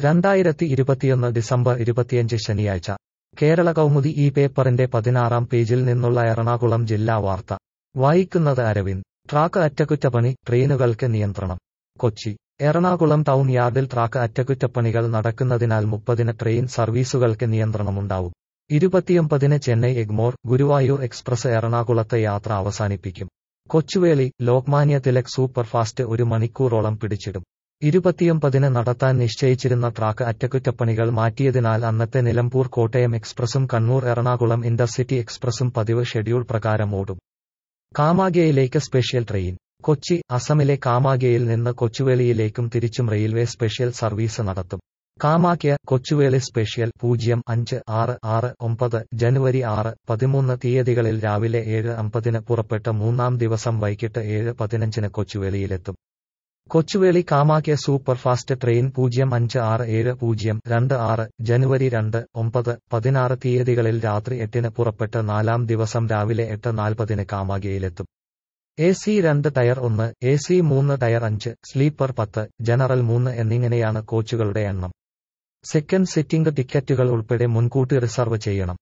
രണ്ടായിരത്തി ഇരുപത്തിയൊന്ന് ഡിസംബർ ഇരുപത്തിയഞ്ച് ശനിയാഴ്ച കേരള കൗമുദി ഈ പേപ്പറിന്റെ പതിനാറാം പേജിൽ നിന്നുള്ള എറണാകുളം ജില്ലാ വാർത്ത വായിക്കുന്നത് അരവിന്ദ് ട്രാക്ക് അറ്റകുറ്റപ്പണി ട്രെയിനുകൾക്ക് നിയന്ത്രണം കൊച്ചി എറണാകുളം ടൗൺ യാർഡിൽ ട്രാക്ക് അറ്റകുറ്റപ്പണികൾ നടക്കുന്നതിനാൽ മുപ്പതിന് ട്രെയിൻ സർവീസുകൾക്ക് നിയന്ത്രണമുണ്ടാവും ഇരുപത്തിയൊമ്പതിന് ചെന്നൈ എഗ്മോർ ഗുരുവായൂർ എക്സ്പ്രസ് എറണാകുളത്തെ യാത്ര അവസാനിപ്പിക്കും കൊച്ചുവേളി ലോക്മാന്യ തിലക് സൂപ്പർഫാസ്റ്റ് ഒരു മണിക്കൂറോളം പിടിച്ചിടും ഇരുപത്തിയൊമ്പതിന് നടത്താൻ നിശ്ചയിച്ചിരുന്ന ട്രാക്ക് അറ്റകുറ്റപ്പണികൾ മാറ്റിയതിനാൽ അന്നത്തെ നിലമ്പൂർ കോട്ടയം എക്സ്പ്രസും കണ്ണൂർ എറണാകുളം ഇന്റർസിറ്റി എക്സ്പ്രസും പതിവ് ഷെഡ്യൂൾ പ്രകാരം ഓടും കാമാഗയിലേക്ക് സ്പെഷ്യൽ ട്രെയിൻ കൊച്ചി അസമിലെ കാമാഗയിൽ നിന്ന് കൊച്ചുവേളിയിലേക്കും തിരിച്ചും റെയിൽവേ സ്പെഷ്യൽ സർവീസ് നടത്തും കാമാക്യ കൊച്ചുവേളി സ്പെഷ്യൽ പൂജ്യം അഞ്ച് ആറ് ആറ് ഒമ്പത് ജനുവരി ആറ് പതിമൂന്ന് തീയതികളിൽ രാവിലെ ഏഴ് അമ്പതിന് പുറപ്പെട്ട് മൂന്നാം ദിവസം വൈകിട്ട് ഏഴ് പതിനഞ്ചിന് കൊച്ചുവേളിയിലെത്തും കൊച്ചുവേളി കാമാക്യ സൂപ്പർഫാസ്റ്റ് ട്രെയിൻ പൂജ്യം അഞ്ച് ആറ് ഏഴ് പൂജ്യം രണ്ട് ആറ് ജനുവരി രണ്ട് ഒമ്പത് പതിനാറ് തീയതികളിൽ രാത്രി എട്ടിന് പുറപ്പെട്ട് നാലാം ദിവസം രാവിലെ എട്ട് നാൽപ്പതിന് കാമാഗയിലെത്തും എ സി രണ്ട് ടയർ ഒന്ന് എ സി മൂന്ന് ടയർ അഞ്ച് സ്ലീപ്പർ പത്ത് ജനറൽ മൂന്ന് എന്നിങ്ങനെയാണ് കോച്ചുകളുടെ എണ്ണം സെക്കൻഡ് സിറ്റിംഗ് ടിക്കറ്റുകൾ ഉൾപ്പെടെ മുൻകൂട്ടി റിസർവ് ചെയ്യണം